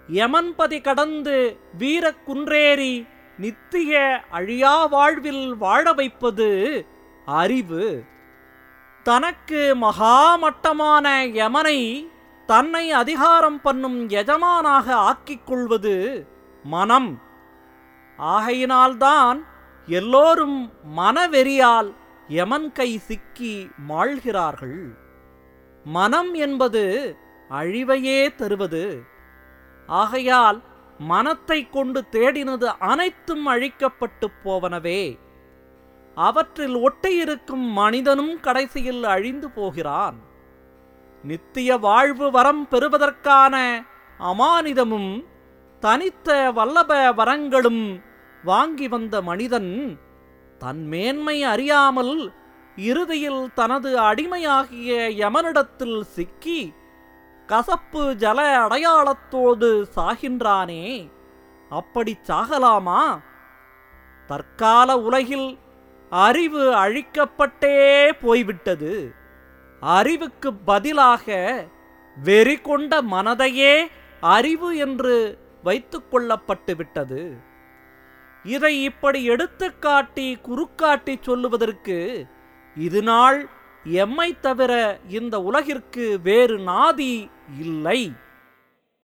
யமன்பதி கடந்து வீரக் குன்றேறி நித்திய அழியா வாழ்வில் வாழ வைப்பது அறிவு தனக்கு மகாமட்டமான யமனை தன்னை அதிகாரம் பண்ணும் எஜமானாக ஆக்கிக் கொள்வது மனம் ஆகையினால்தான் எல்லோரும் மனவெறியால் யமன் கை சிக்கி மாழ்கிறார்கள் மனம் என்பது அழிவையே தருவது ஆகையால் மனத்தை கொண்டு தேடினது அனைத்தும் அழிக்கப்பட்டுப் போவனவே அவற்றில் ஒட்டியிருக்கும் மனிதனும் கடைசியில் அழிந்து போகிறான் நித்திய வாழ்வு வரம் பெறுவதற்கான அமானிதமும் தனித்த வல்லப வரங்களும் வாங்கி வந்த மனிதன் தன் மேன்மை அறியாமல் இறுதியில் தனது அடிமையாகிய யமனிடத்தில் சிக்கி கசப்பு ஜல அடையாளத்தோடு சாகின்றானே அப்படி சாகலாமா தற்கால உலகில் அறிவு அழிக்கப்பட்டே போய்விட்டது அறிவுக்கு பதிலாக வெறி கொண்ட மனதையே அறிவு என்று வைத்துக் கொள்ளப்பட்டு விட்டது இதை இப்படி எடுத்துக்காட்டி குறுக்காட்டி சொல்லுவதற்கு இது நாள் எம்மை தவிர இந்த உலகிற்கு வேறு நாதி இல்லை